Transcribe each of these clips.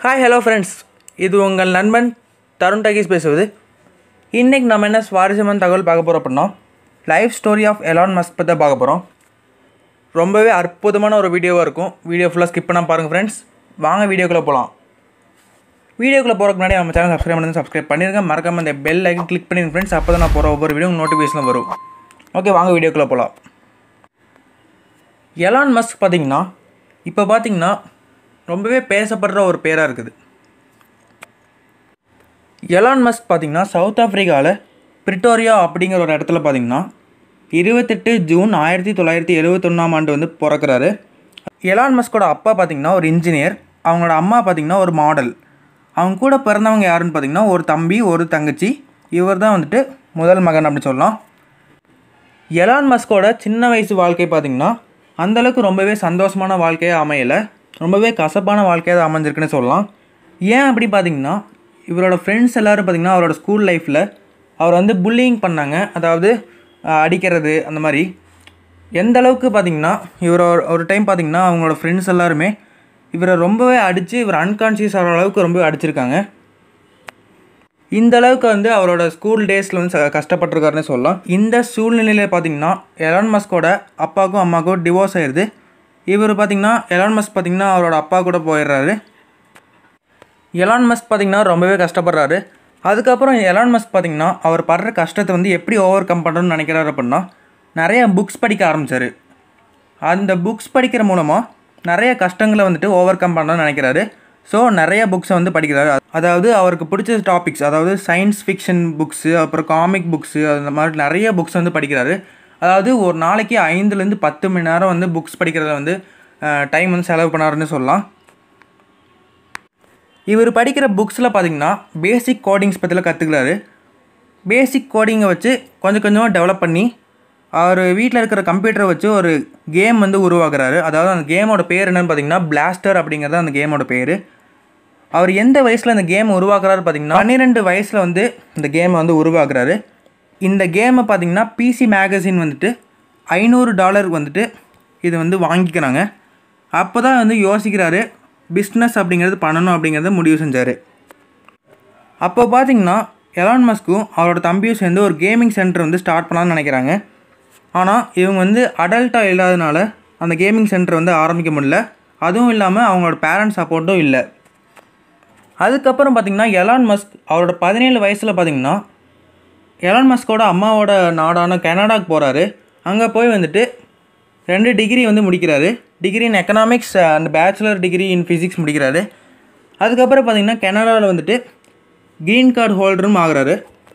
Hi hello friends இது உங்கள் நண்பன் தருண் டகீஸ் பேசுவது இன்றைக்கி நம்ம என்ன சுவாரஸ்யமான தகவல் பார்க்க போகிறோம் அப்படின்னா life story of Elon Musk பற்றி பார்க்க போகிறோம் ரொம்பவே அற்புதமான ஒரு வீடியோவாக இருக்கும் வீடியோ ஃபுல்லாக ஸ்கிப் பண்ணால் பாருங்கள் ஃப்ரெண்ட்ஸ் வாங்க வீடியோக்குள்ளே போகலாம் வீடியோக்குள்ளே போகிறதுக்கு முன்னாடி நம்ம சேனல் சப்ஸ்கிரைப் பண்ணி சப்ஸ்கிரைப் பண்ணிருங்க மறக்காம இந்த பெல் ஐக்கன் கிளிக் பண்ணிருங்க ஃப்ரெண்ட்ஸ் அப்போ தான் நான் போகிற ஒவ்வொரு வீடியோ நோட்டிஃபிகேஷன் வரும் ஓகே வாங்க வீடியோக்குள்ளே போகலாம் எலான் மஸ்க் பார்த்தீங்கன்னா இப்போ பார்த்தீங்கன்னா ரொம்பவே பேசப்படுற ஒரு பேராக இருக்குது எலான் மஸ்க் பார்த்தீங்கன்னா சவுத் ஆஃப்ரிக்காவில் பிரிட்டோரியா அப்படிங்கிற ஒரு இடத்துல பார்த்தீங்கன்னா இருபத்தெட்டு ஜூன் ஆயிரத்தி தொள்ளாயிரத்தி எழுவத்தொன்னாம் ஆண்டு வந்து பிறக்கிறாரு எலான் மஸ்கோட அப்பா பார்த்தீங்கன்னா ஒரு இன்ஜினியர் அவங்களோட அம்மா பார்த்தீங்கன்னா ஒரு மாடல் அவங்க கூட பிறந்தவங்க யாருன்னு பார்த்தீங்கன்னா ஒரு தம்பி ஒரு தங்கச்சி இவர் தான் வந்துட்டு முதல் மகன் அப்படின்னு சொல்லலாம் எலான் மஸ்கோட சின்ன வயசு வாழ்க்கை பார்த்திங்கன்னா அந்தளவுக்கு ரொம்பவே சந்தோஷமான வாழ்க்கையாக அமையலை ரொம்பவே கசப்பான வாழ்க்கையாக தான் அமைஞ்சிருக்குன்னு சொல்லலாம் ஏன் அப்படி பார்த்தீங்கன்னா இவரோட ஃப்ரெண்ட்ஸ் எல்லோரும் பார்த்திங்கன்னா அவரோட ஸ்கூல் லைஃப்பில் அவர் வந்து புல்லிங் பண்ணாங்க அதாவது அஹ், அடிக்கிறது அந்த மாதிரி எந்த அளவுக்கு பார்த்தீங்கன்னா இவர் ஒரு- ஒரு டைம் பார்த்தீங்கன்னா அவங்களோட ஃப்ரெண்ட்ஸ் எல்லாருமே இவரை ரொம்பவே அடித்து இவர் அன்கான்ஷியஸ் ஆகிற அளவுக்கு ரொம்பவே அடிச்சிருக்காங்க இந்த அளவுக்கு வந்து அவரோட ஸ்கூல் டேஸில் வந்து ச- கஷ்டப்பட்டிருக்காருன்னு சொல்லலாம் இந்த சூழ்நிலையில் பார்த்தீங்கன்னா எலான் மஸ்கோட அப்பாவுக்கும் அம்மாவுக்கும் டிவோர்ஸ் ஆயிடுது இவர் பார்த்தீங்கன்னா எலான் மஸ்க் பார்த்தீங்கன்னா அவரோட அப்பா கூட போயிடுறாரு எலான் மஸ்க் பார்த்தீங்கன்னா ரொம்பவே கஷ்டப்படுறாரு அதுக்கப்புறம் எலான் மஸ்க் பார்த்தீங்கன்னா அவர் படுற கஷ்டத்தை வந்து எப்படி ஓவர் கம் பண்ணுறோன்னு நினைக்கிறாரு அப்படின்னா நிறைய புக்ஸ் படிக்க ஆரம்பித்தார் அந்த புக்ஸ் படிக்கிற மூலமாக நிறைய கஷ்டங்களை வந்துட்டு ஓவர் கம் பண்ணணும்னு நினைக்கிறாரு ஸோ நிறைய புக்ஸை வந்து படிக்கிறாரு அதாவது அவருக்கு பிடிச்ச டாபிக்ஸ் அதாவது சயின்ஸ் ஃபிக்ஷன் புக்ஸு அப்புறம் காமிக் புக்ஸு அந்த மாதிரி நிறைய புக்ஸ் வந்து படிக்கிறாரு அதாவது ஒரு நாளைக்கு ஐந்துலேருந்து பத்து மணி நேரம் வந்து புக்ஸ் படிக்கிறதுல வந்து டைம் வந்து செலவு பண்ணாருன்னு சொல்லலாம் இவர் படிக்கிற புக்ஸில் பார்த்தீங்கன்னா பேசிக் கோடிங்ஸ் பற்றிலாம் கற்றுக்கிறாரு பேசிக் கோடிங்கை வச்சு கொஞ்சம் கொஞ்சமாக டெவலப் பண்ணி அவர் வீட்டில் இருக்கிற கம்ப்யூட்டரை வச்சு ஒரு கேம் வந்து உருவாக்குறாரு அதாவது அந்த கேமோட பேர் என்னன்னு பார்த்தீங்கன்னா பிளாஸ்டர் அப்படிங்கிறது அந்த கேமோட பேர் அவர் எந்த வயசில் இந்த கேம் உருவாக்குறாரு பார்த்தீங்கன்னா பன்னிரெண்டு வயசில் வந்து இந்த கேமை வந்து உருவாக்குறாரு இந்த கேமை பார்த்தீங்கன்னா பிசி மேகசின் வந்துட்டு ஐநூறு டாலர் வந்துட்டு இது வந்து வாங்கிக்கிறாங்க அப்போ தான் வந்து யோசிக்கிறாரு பிஸ்னஸ் அப்படிங்கிறது பண்ணணும் அப்படிங்கிறத முடிவு செஞ்சார் அப்போ பார்த்தீங்கன்னா எலான் மஸ்க்கும் அவரோட தம்பியும் சேர்ந்து ஒரு கேமிங் சென்டர் வந்து ஸ்டார்ட் பண்ணலாம்னு நினைக்கிறாங்க ஆனால் இவங்க வந்து அடல்ட்டாக இல்லாதனால அந்த கேமிங் சென்டர் வந்து ஆரம்பிக்க முடியல அதுவும் இல்லாமல் அவங்களோட பேரண்ட்ஸ் சப்போர்ட்டும் இல்லை அதுக்கப்புறம் பார்த்தீங்கன்னா எலான் மஸ்க் அவரோட பதினேழு வயசில் பார்த்தீங்கன்னா எலான் மஸ்கோட அம்மாவோட நாடான கனடாக்கு போகிறாரு அங்கே போய் வந்துட்டு ரெண்டு டிகிரி வந்து முடிக்கிறாரு degree in economics and bachelor degree in physics முடிக்கிறாரு அதுக்கப்புறம் பார்த்தீங்கன்னா கனடாவில் வந்துட்டு க்ரீன் கார்டு ஹோல்டரும் ஆகுறாரு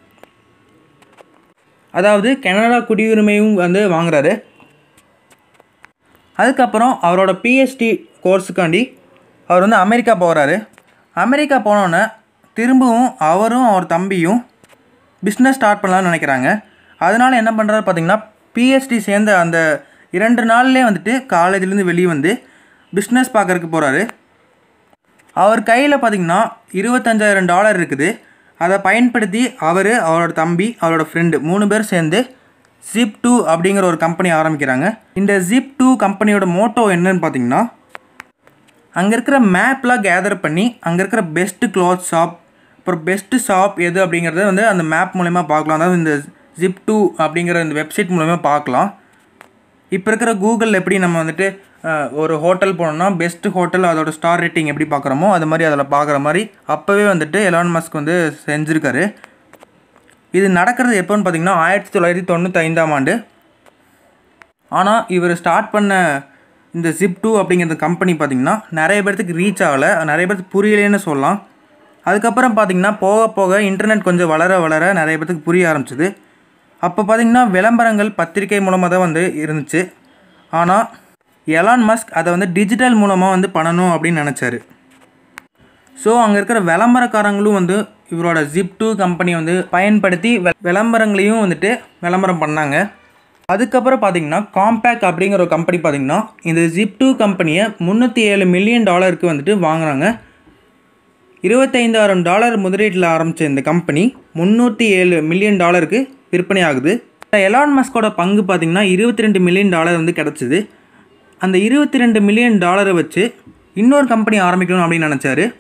அதாவது கனடா குடியுரிமையும் வந்து வாங்குறாரு அதுக்கப்புறம் அவரோட பிஹெச்டி கோர்ஸுக்காண்டி அவர் வந்து அமெரிக்கா போகிறாரு அமெரிக்கா போனோன்னே திரும்பவும் அவரும் அவர் தம்பியும் பிஸ்னஸ் ஸ்டார்ட் பண்ணலாம்னு நினைக்கிறாங்க அதனால் என்ன பண்ணுறாரு பார்த்தீங்கன்னா பிஹெச்டி சேர்ந்த அந்த இரண்டு நாள்லேயே வந்துட்டு காலேஜ்லேருந்து வெளியே வந்து பிஸ்னஸ் பார்க்கறதுக்கு போகிறாரு அவர் கையில் பார்த்தீங்கன்னா இருபத்தஞ்சாயிரம் டாலர் இருக்குது அதை பயன்படுத்தி அவர் அவரோட தம்பி அவரோட ஃப்ரெண்டு மூணு பேர் சேர்ந்து ஜிப் டூ அப்படிங்கிற ஒரு கம்பெனி ஆரம்பிக்கிறாங்க இந்த ஜிப் டூ கம்பெனியோட மோட்டோ என்னன்னு பார்த்தீங்கன்னா அங்கே இருக்கிற மேப்லாம் கேதர் பண்ணி அங்கே இருக்கிற பெஸ்ட்டு க்ளாத் ஷாப் அப்புறம் பெஸ்ட்டு ஷாப் எது அப்படிங்கிறத வந்து அந்த மேப் மூலயமா பார்க்கலாம் அதாவது இந்த ஜிப் டூ அப்படிங்கிற இந்த வெப்சைட் மூலயமா பார்க்கலாம் இப்போ இருக்கிற கூகுள் எப்படி நம்ம வந்துட்டு அஹ், ஒரு ஹோட்டல் போனோம்னா பெஸ்ட் ஹோட்டல் அதோட ஸ்டார் ரேட்டிங் எப்படி பார்க்குறோமோ அது மாதிரி அதில் பார்க்குற மாதிரி அப்போவே வந்துட்டு எலான் மஸ்க் வந்து செஞ்சுருக்காரு இது நடக்கிறது எப்போன்னு பார்த்தீங்கன்னா ஆயிரத்தி தொள்ளாயிரத்தி தொண்ணூற்றி ஐந்தாம் ஆண்டு ஆனால் இவர் ஸ்டார்ட் பண்ண இந்த ஜிப் டூ அப்படிங்கிற கம்பெனி பார்த்திங்கன்னா நிறைய பேர்த்துக்கு ரீச் ஆகலை நிறைய பேர்த்துக்கு புரியலேன்னு சொல்லலாம் அதுக்கப்புறம் பார்த்திங்கன்னா போக போக இன்டர்நெட் கொஞ்சம் வளர வளர நிறைய பேர்த்துக்கு புரிய ஆரம்பிச்சது அப்போ பார்த்திங்கன்னா விளம்பரங்கள் பத்திரிக்கை மூலமாக தான் வந்து இருந்துச்சு ஆனால் எலான் மஸ்க் அதை வந்து டிஜிட்டல் மூலமாக வந்து பண்ணணும் அப்படின்னு நினச்சாரு ஸோ அங்கே இருக்கிற விளம்பரக்காரங்களும் வந்து இவரோட ஜிப் டூ கம்பெனி வந்து பயன்படுத்தி வெ- விளம்பரங்களையும் வந்துட்டு விளம்பரம் பண்ணாங்க அதுக்கப்புறம் பார்த்தீங்கன்னா காம்பேக் அப்படிங்கிற ஒரு கம்பெனி பார்த்தீங்கன்னா இந்த ஜிப் டூ கம்பெனியை முந்நூற்றி ஏழு மில்லியன் டாலருக்கு வந்துட்டு வாங்குறாங்க இருபத்தைந்தாயிரம் டாலர் முதலீட்டில் ஆரம்பித்த இந்த கம்பெனி முந்நூற்றி ஏழு மில்லியன் டாலருக்கு விற்பனை ஆகுது எலான் மஸ்கோட பங்கு பார்த்திங்கன்னா இருபத்தி ரெண்டு மில்லியன் டாலர் வந்து கிடச்சிது அந்த இருபத்தி ரெண்டு மில்லியன் டாலரை வச்சு இன்னொரு கம்பெனி ஆரம்பிக்கணும் அப்படின்னு நினச்சாரு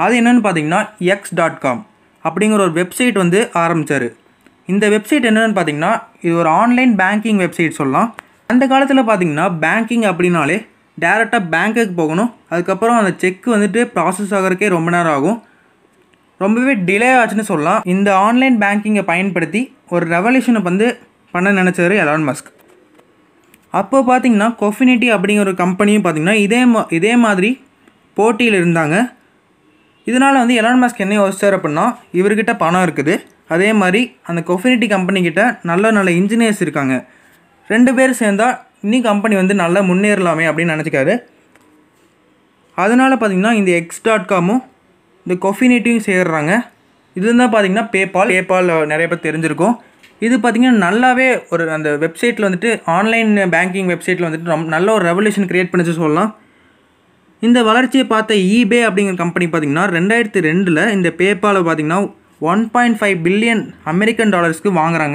அது என்னென்னு பார்த்தீங்கன்னா எக்ஸ் டாட் காம் அப்படிங்கிற ஒரு வெப்சைட் வந்து ஆரம்பித்தார் இந்த வெப்சைட் என்னென்னு பார்த்தீங்கன்னா இது ஒரு ஆன்லைன் பேங்கிங் வெப்சைட் சொல்லலாம் அந்த காலத்தில் பார்த்தீங்கன்னா பேங்கிங் அப்படின்னாலே டேரெக்டாக பேங்க்குக்கு போகணும் அதுக்கப்புறம் அந்த செக் வந்துட்டு ப்ராசஸ் ஆகிறதுக்கே ரொம்ப நேரம் ஆகும் ரொம்பவே டிலே ஆச்சுன்னு சொல்லலாம் இந்த ஆன்லைன் பேங்கிங்கை பயன்படுத்தி ஒரு ரெவல்யூஷனை வந்து பண்ண நினச்சாரு எலான் மஸ்க் அப்போ பார்த்தீங்கன்னா கொஃபினிட்டி அப்படிங்கிற ஒரு கம்பெனியும் பார்த்தீங்கன்னா இதே மா இதே மாதிரி போட்டியில் இருந்தாங்க இதனால் வந்து எலான் மஸ்க் என்ன யோசிச்சார் அப்படின்னா இவர்கிட்ட பணம் இருக்குது அதே மாதிரி அந்த கொஃபினிட்டி கம்பெனிக்கிட்ட நல்ல நல்ல இன்ஜினியர்ஸ் இருக்காங்க ரெண்டு பேர் சேர்ந்தால் இன்னி கம்பெனி வந்து நல்லா முன்னேறலாமே அப்படின்னு நினச்சிக்காரு அதனால் பார்த்தீங்கன்னா இந்த எக்ஸ் டாட் காமும் இந்த கொஃபினிட்டியும் சேர்றாங்க இது தான் பார்த்தீங்கன்னா பேபால் பேபால் நிறைய பேர் தெரிஞ்சிருக்கும் இது பார்த்தீங்கன்னா நல்லாவே ஒரு அந்த வெப்சைட்டில் வந்துட்டு ஆன்லைன் பேங்கிங் வெப்சைட்டில் வந்துட்டு ரொம்ப நல்ல ஒரு ரெவல்யூஷன் க்ரியேட் பண்ணிச்சு சொல்லலாம் இந்த வளர்ச்சியை பார்த்த ஈபே அப்படிங்கிற கம்பெனி பார்த்தீங்கன்னா ரெண்டாயிரத்தி ரெண்டில் இந்த பேபாலை பார்த்தீங்கன்னா one point five billion American டாலர்ஸ்க்கு வாங்குறாங்க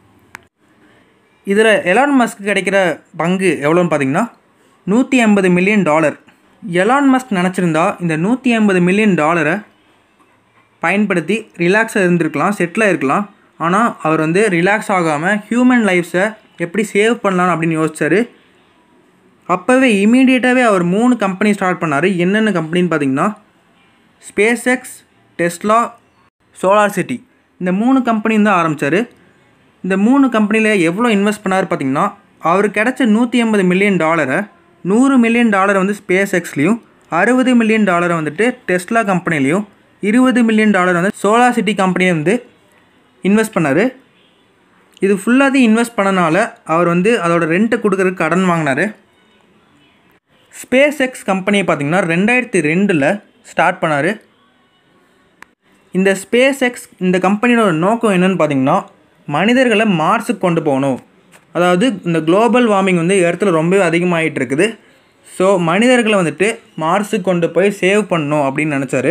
இதில் எலான் மஸ்க்கு கிடைக்கிற பங்கு எவ்வளோன்னு பார்த்தீங்கன்னா நூற்றி ஐம்பது மில்லியன் டாலர் எலான் மஸ்க் நினச்சிருந்தா இந்த நூற்றி ஐம்பது மில்லியன் டாலரை பயன்படுத்தி ரிலாக்ஸாக இருந்திருக்கலாம் செட்டில் இருக்கலாம் ஆனால் அவர் வந்து ரிலாக்ஸ் ஆகாமல் ஹியூமன் லைஃப்ஸை எப்படி சேவ் பண்ணலாம் அப்படின்னு யோசிச்சார் அப்போவே இமீடியட்டாகவே அவர் மூணு கம்பெனி ஸ்டார்ட் பண்ணார் என்னென்ன கம்பெனின்னு பார்த்தீங்கன்னா SpaceX Tesla SolarCity இந்த மூணு கம்பெனியும் தான் ஆரம்பித்தார் இந்த மூணு கம்பெனியில் எவ்வளோ இன்வெஸ்ட் பண்ணார் பார்த்தீங்கன்னா அவருக்கு கிடைச்ச நூற்றி ஐம்பது மில்லியன் டாலரை நூறு மில்லியன் டாலரை வந்து ஸ்பேஸ் எக்ஸ்லேயும் அறுபது மில்லியன் டாலரை வந்துட்டு டெஸ்லா கம்பெனிலையும் இருபது மில்லியன் டாலர் வந்து சோலார் சிட்டி கம்பெனியை வந்து இன்வெஸ்ட் பண்ணார் இது ஃபுல்லாத்தையும் இன்வெஸ்ட் பண்ணனால அவர் வந்து அதோட ரெண்ட்டை கொடுக்கறதுக்கு கடன் வாங்கினார் ஸ்பேஸ் எக்ஸ் கம்பெனியை பார்த்தீங்கன்னா ரெண்டாயிரத்தி ரெண்டில் ஸ்டார்ட் பண்ணார் இந்த ஸ்பேஸ் எக்ஸ் இந்த கம்பெனியோட நோக்கம் என்னன்னு பார்த்தீங்கன்னா மனிதர்களை மார்ஸுக்கு கொண்டு போகணும் அதாவது இந்த குளோபல் வார்மிங் வந்து இடத்துல ரொம்பவே அதிகமாகிட்டு இருக்குது ஸோ மனிதர்களை வந்துட்டு மார்ஸுக்கு கொண்டு போய் சேவ் பண்ணணும் அப்படின்னு நினச்சாரு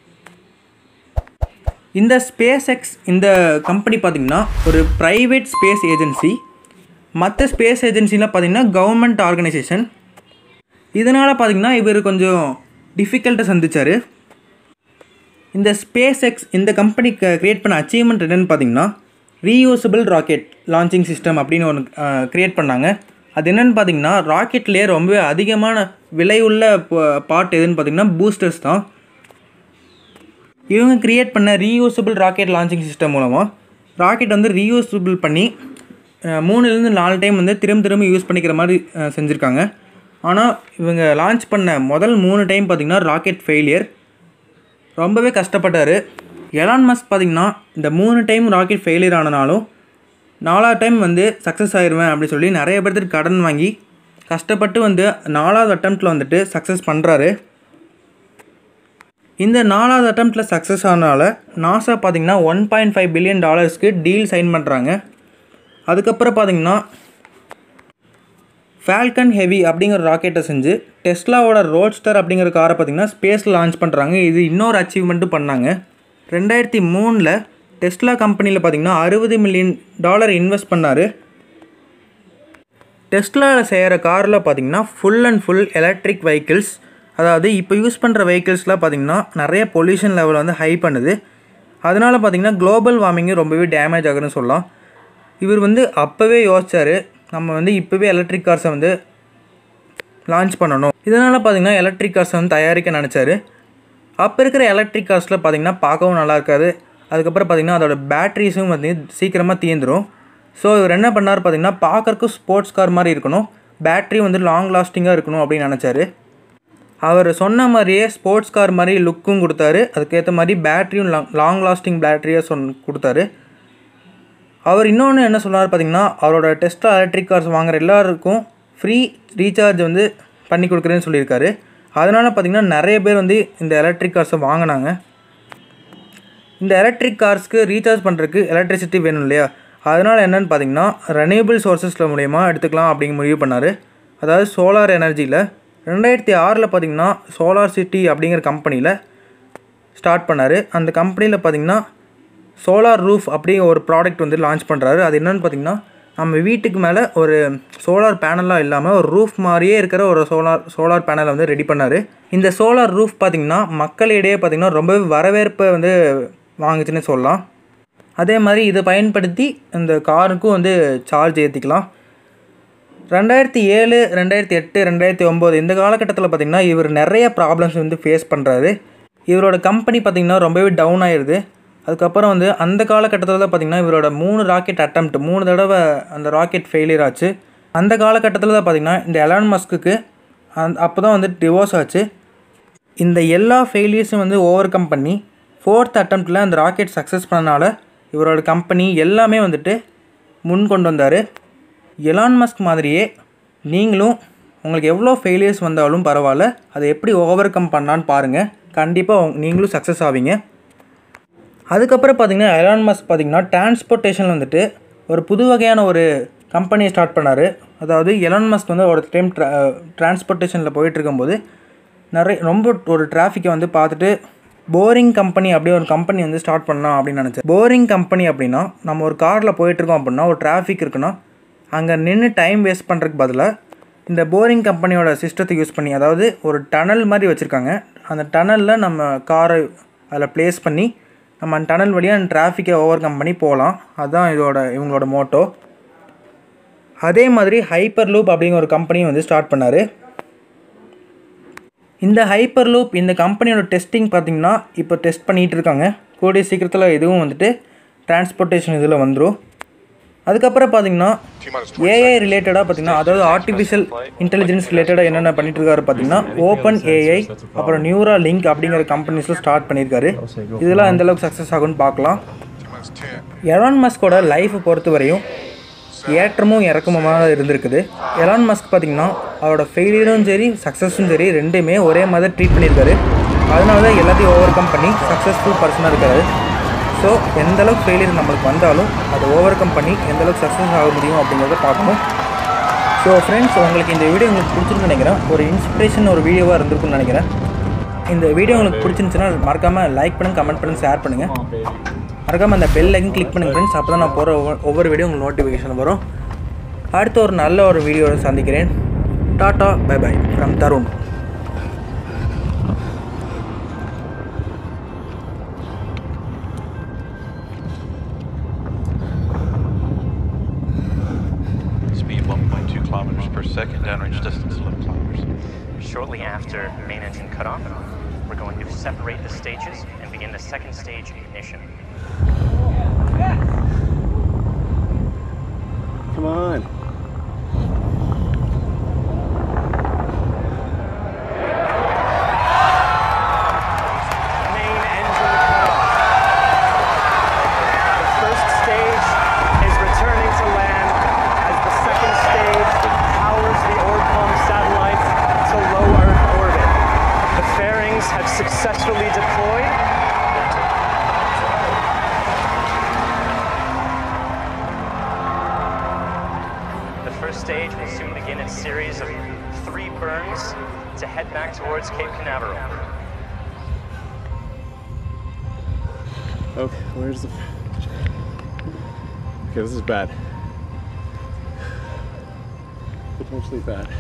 இந்த ஸ்பேஸ் எக்ஸ் இந்த கம்பெனி பார்த்திங்கன்னா ஒரு ப்ரைவேட் ஸ்பேஸ் ஏஜென்சி மற்ற ஸ்பேஸ் ஏஜென்சிலாம் பார்த்திங்கன்னா கவர்மெண்ட் ஆர்கனைசேஷன் இதனால் பார்த்திங்கன்னா இவர் கொஞ்சம் டிஃபிகல்ட்டை சந்திச்சார் இந்த ஸ்பேஸ் எக்ஸ் இந்த கம்பெனி க்ரியேட் பண்ண அச்சீவ்மெண்ட் என்னென்னு பார்த்தீங்கன்னா ரீயூசபிள் ராக்கெட் லான்ச்சிங் சிஸ்டம் அப்படின்னு ஒன்று க்ரியேட் பண்ணாங்க அது என்னென்னு பார்த்தீங்கன்னா ராக்கெட்லேயே ரொம்பவே அதிகமான விலை உள்ள பார்ட் எதுன்னு பார்த்தீங்கன்னா பூஸ்டர்ஸ் தான் இவங்க க்ரியேட் பண்ண ரீயூசபிள் ராக்கெட் லான்ச்சிங் சிஸ்டம் மூலமாக ராக்கெட் வந்து ரீயூசபிள் பண்ணி அஹ், மூணுலேருந்து நாலு டைம் வந்து திரும்ப திரும்ப யூஸ் பண்ணிக்கிற மாதிரி அஹ், செஞ்சுருக்காங்க ஆனால் இவங்க லான்ச் பண்ண முதல் மூணு டைம் பார்த்திங்கன்னா ராக்கெட் ஃபெயிலியர் ரொம்பவே கஷ்டப்பட்டார் எலான் மஸ்க் பார்த்திங்கன்னா இந்த மூணு டைம் ராக்கெட் ஃபெயிலியர் ஆனனாலும் நாலாவது டைம் வந்து சக்ஸஸ் ஆயிடுவேன் அப்படின்னு சொல்லி நிறைய பேர்த்துக்கு கடன் வாங்கி கஷ்டப்பட்டு வந்து நாலாவது அட்டம்ப்டில் வந்துட்டு சக்ஸஸ் பண்ணுறாரு இந்த நாலாவது அட்டம்ப்டில் சக்ஸஸ் ஆனனால நாசா பார்த்தீங்கன்னா ஒன் பாயிண்ட் ஃபைவ் பில்லியன் டாலர்ஸ்க்கு டீல் சைன் பண்ணுறாங்க அதுக்கப்புறம் பார்த்தீங்கன்னா ஃபால்கன் ஹெவி அப்படிங்கிற ராக்கெட்டை செஞ்சு டெஸ்லாவோட ரோட்ஸ்டர் அப்படிங்கிற காரை பார்த்தீங்கன்னா ஸ்பேஸில் லான்ச் பண்ணுறாங்க இது இன்னொரு அச்சீவ்மெண்ட்டும் பண்ணாங்க ரெண்டாயிரத்தி மூணில் டெஸ்லா கம்பெனியில் பார்த்தீங்கன்னா அறுபது மில்லியன் டாலர் இன்வெஸ்ட் பண்ணார் டெஸ்லாவில் செய்கிற காரில் பார்த்தீங்கன்னா full and full electric vehicles அதாவது இப்போ யூஸ் பண்ணுற வெஹிக்கிள்ஸ்லாம் பார்த்தீங்கன்னா நிறைய பொல்யூஷன் லெவல் வந்து ஹை பண்ணுது அதனால் பார்த்தீங்கன்னா குளோபல் வார்மிங்கு ரொம்பவே டேமேஜ் ஆகுதுன்னு சொல்லலாம் இவர் வந்து அப்போவே யோசிச்சார் நம்ம வந்து இப்போவே எலக்ட்ரிக் கார்ஸை வந்து லான்ச் பண்ணணும் இதனால் பார்த்தீங்கன்னா எலக்ட்ரிக் கார்ஸை வந்து தயாரிக்க நினச்சாரு அப்போ இருக்கிற எலக்ட்ரிக் கார்ஸில் பார்த்தீங்கன்னா பார்க்கவும் நல்லா இருக்காது அதுக்கப்புறம் பார்த்தீங்கன்னா அதோட பேட்டரிஸும் வந்து சீக்கிரமாக தீந்துரும் ஸோ இவர் என்ன பண்ணார் பார்த்தீங்கன்னா பார்க்கறக்கு ஸ்போர்ட்ஸ் கார் மாதிரி இருக்கணும் பேட்டரி வந்து லாங் லாஸ்டிங்காக இருக்கணும் அப்படின்னு நினச்சாரு அவர் சொன்ன மாதிரியே ஸ்போர்ட்ஸ் கார் மாதிரி லுக்கும் கொடுத்தாரு அதுக்கேற்ற மாதிரி பேட்டரியும் லாங் லாங் லாஸ்டிங் பேட்டரியாக சொன் கொடுத்தாரு அவர் இன்னொன்று என்ன சொன்னார் பார்த்தீங்கன்னா அவரோட டெஸ்டா எலக்ட்ரிக் கார்ஸ் வாங்குற எல்லாருக்கும் ஃப்ரீ ரீசார்ஜ் வந்து பண்ணி கொடுக்குறேன்னு சொல்லியிருக்காரு அதனால் பார்த்தீங்கன்னா நிறைய பேர் வந்து இந்த எலக்ட்ரிக் கார்ஸை வாங்கினாங்க இந்த எலக்ட்ரிக் கார்ஸ்க்கு ரீசார்ஜ் பண்ணுறதுக்கு எலக்ட்ரிசிட்டி வேணும் இல்லையா அதனால் என்னென்னு பார்த்தீங்கன்னா ரெனியூபிள் சோர்சஸில் மூலயமா எடுத்துக்கலாம் அப்படிங்க முடிவு பண்ணார் அதாவது சோலார் எனர்ஜியில் ரெண்டாயிரத்தி ஆறில் பார்த்தீங்கன்னா சோலார் சிட்டி அப்படிங்கிற கம்பெனியில் ஸ்டார்ட் பண்ணார் அந்த கம்பெனியில் பார்த்தீங்கன்னா சோலார் ரூஃப் அப்படிங்கிற ஒரு ப்ராடக்ட் வந்து லான்ச் பண்ணுறாரு அது என்னென்னு பார்த்தீங்கன்னா நம்ம வீட்டுக்கு மேலே ஒரு சோலார் பேனலாக இல்லாமல் ஒரு ரூஃப் மாதிரியே இருக்கிற ஒரு சோலார் சோலார் பேனலை வந்து ரெடி பண்ணார் இந்த சோலார் ரூஃப் பார்த்திங்கன்னா மக்களிடையே பார்த்திங்கன்னா ரொம்பவே வரவேற்பை வந்து வாங்குச்சுன்னு சொல்லலாம் அதே மாதிரி இதை பயன்படுத்தி இந்த காருக்கும் வந்து சார்ஜ் ஏற்றிக்கலாம் ரெண்டாயிரத்தி ஏழு ரெண்டாயிரத்தி எட்டு ரெண்டாயிரத்தி ஒம்பது இந்த காலகட்டத்தில் பார்த்திங்கன்னா இவர் நிறைய ப்ராப்ளம்ஸ் வந்து ஃபேஸ் பண்ணுறாரு இவரோட கம்பெனி பார்த்திங்கன்னா ரொம்பவே டவுன் ஆயிடுது அதுக்கப்புறம் வந்து அந்த காலகட்டத்தில் தான் பார்த்திங்கன்னா இவரோட மூணு ராக்கெட் அட்டம்ப்ட் மூணு தடவை அந்த ராக்கெட் ஃபெயிலியர் ஆச்சு அந்த காலகட்டத்தில் தான் பார்த்திங்கன்னா இந்த எலான் மஸ்க்கு அந் அப்போ தான் வந்து டிவோர்ஸ் ஆச்சு இந்த எல்லா ஃபெயிலியர்ஸும் வந்து ஓவர் கம் பண்ணி ஃபோர்த் அட்டம்ப்டில் அந்த ராக்கெட் சக்ஸஸ் பண்ணனால இவரோட கம்பெனி எல்லாமே வந்துட்டு முன் கொண்டு வந்தார் எலான் மஸ்க் மாதிரியே நீங்களும் உங்களுக்கு எவ்வளோ ஃபெயிலியர்ஸ் வந்தாலும் பரவாயில்ல அதை எப்படி ஓவர் கம் பண்ணான்னு பாருங்கள் கண்டிப்பாக நீங்களும் சக்ஸஸ் ஆவீங்க அதுக்கப்புறம் பார்த்தீங்கன்னா எலான் மஸ்க் பார்த்தீங்கன்னா டிரான்ஸ்போர்ட்டேஷனில் வந்துட்டு ஒரு புது வகையான ஒரு கம்பெனியை ஸ்டார்ட் பண்ணார் அதாவது எலான் மஸ்க் வந்து ஒரு டைம் ட்ரா டிரான்ஸ்போர்ட்டேஷனில் போயிட்டு இருக்கும்போது நிறைய ரொம்ப ஒரு டிராஃபிக்கை வந்து பார்த்துட்டு போரிங் கம்பெனி அப்படி ஒரு கம்பெனி வந்து ஸ்டார்ட் பண்ணலாம் அப்படின்னு நினச்சேன் போரிங் கம்பெனி அப்படின்னா நம்ம ஒரு காரில் போயிட்டுருக்கோம் அப்படின்னா ஒரு டிராஃபிக் இருக்குன்னா அங்கே நின்று டைம் வேஸ்ட் பண்ணுறதுக்கு பதிலாக இந்த போரிங் கம்பெனியோட சிஸ்டத்தை யூஸ் பண்ணி அதாவது ஒரு டனல் மாதிரி வச்சுருக்காங்க அந்த டனலில் நம்ம காரை அதில் ப்ளேஸ் பண்ணி நம்ம அந்த டனல் வழியாக அந்த டிராஃபிக்கை ஓவர் கம் பண்ணி போகலாம் அதுதான் இதோட இவங்களோட மோட்டோ அதே மாதிரி ஹைப்பர் லூப் அப்படிங்கிற ஒரு கம்பெனியும் வந்து ஸ்டார்ட் பண்ணார் இந்த ஹைப்பர் லூப் இந்த கம்பெனியோட டெஸ்டிங் பார்த்திங்கன்னா இப்போ டெஸ்ட் பண்ணிகிட்டு இருக்காங்க கூடிய சீக்கிரத்தில் இதுவும் வந்துட்டு டிரான்ஸ்போர்ட்டேஷன் இதில் வந்துடும் அதுக்கப்புறம் பார்த்தீங்கன்னா ஏஐ ரிலேட்டடாக பார்த்தீங்கன்னா அதாவது ஆர்டிஃபிஷியல் இன்டெலிஜென்ஸ் ரிலேட்டடாக என்னென்ன பண்ணிட்டு இருக்காரு பார்த்தீங்கன்னா ஓப்பன் ஏஐ அப்புறம் நியூரா லிங்க் அப்படிங்கிற கம்பெனிஸில் ஸ்டார்ட் பண்ணியிருக்காரு இதெல்லாம் எந்த அளவுக்கு சக்ஸஸ் ஆகும்னு பார்க்கலாம் எலான் மஸ்கோட லைஃப்பை பொறுத்த வரையும் ஏற்றமும் இறக்கமுமாக இருந்திருக்குது எலான் மஸ்க் பார்த்திங்கன்னா அவரோட ஃபெயிலியரும் சரி சக்ஸஸும் சரி ரெண்டுமே ஒரே மாதிரி ட்ரீட் பண்ணியிருக்காரு அதனால தான் எல்லாத்தையும் ஓவர் கம் பண்ணி சக்ஸஸ்ஃபுல் பர்சனாக இருக்காரு ஸோ எந்த அளவுக்கு ஃபெயிலியர் நம்மளுக்கு வந்தாலும் அதை ஓவர் கம் பண்ணி எந்த அளவுக்கு சக்ஸஸ் ஆக முடியும் அப்படிங்கிறத பார்க்கணும் ஸோ ஃப்ரெண்ட்ஸ் உங்களுக்கு இந்த வீடியோ உங்களுக்கு பிடிச்சிருக்குன்னு நினைக்கிறேன் ஒரு இன்ஸ்பிரேஷன் ஒரு வீடியோவாக இருந்திருக்குன்னு நினைக்கிறேன் இந்த வீடியோ உங்களுக்கு பிடிச்சிருந்துச்சுன்னா மறக்காமல் லைக் பண்ணுங்கள் கமெண்ட் பண்ணுங்கள் ஷேர் பண்ணுங்கள் மறக்காமல் அந்த பெல் ஐக்கன் கிளிக் பண்ணுங்க ஃப்ரெண்ட்ஸ் அப்போ தான் நான் போகிற ஒவ்வொரு- ஒவ்வொரு வீடியோ உங்களுக்கு நோட்டிஃபிகேஷன் வரும் அடுத்த ஒரு நல்ல ஒரு வீடியோவை சந்திக்கிறேன் டாட்டா bye bye from Tarun Speed 1.2 kilometers per second, downrange distance 11 kilometers. Shortly after main engine cutoff, we're going to separate the stages and begin the second stage ignition. Come on. Main engine cutoff. The first stage is returning to land as the second stage powers the Orcom satellites to low Earth orbit. The fairings have successfully deployed. The first stage will soon begin its series of three burns to head back towards Cape Canaveral. Okay, where's the. Okay, this is bad. Potentially bad.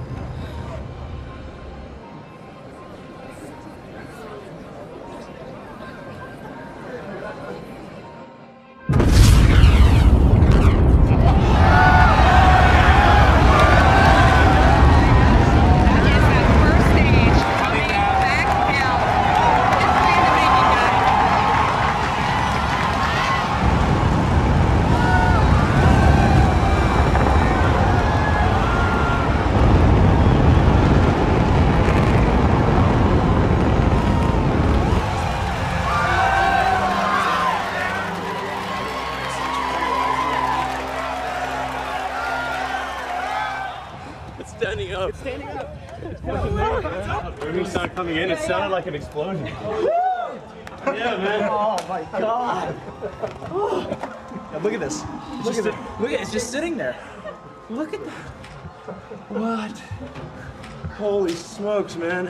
Yes, that first stage coming back down. It's been the making, guys. It's standing up. It's standing up. It's fucking there. When we started coming in, it sounded like an explosion. yeah, man. Oh my god. Look at this. It's just, look at it's just sitting there. Look at that. What? Holy smokes, man.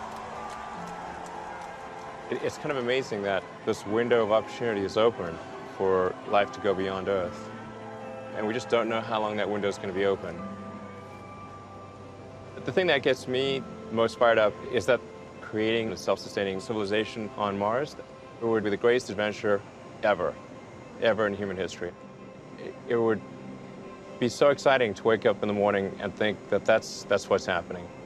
It- It's kind of amazing that this window of opportunity is open for life to go beyond Earth. And we just don't know how long that window is going to be open. The thing that gets me most fired up is that creating a self-sustaining civilization on Mars it would be the greatest adventure ever, ever in human history. It, it would be so exciting to wake up in the morning and think that that's, that's what's happening.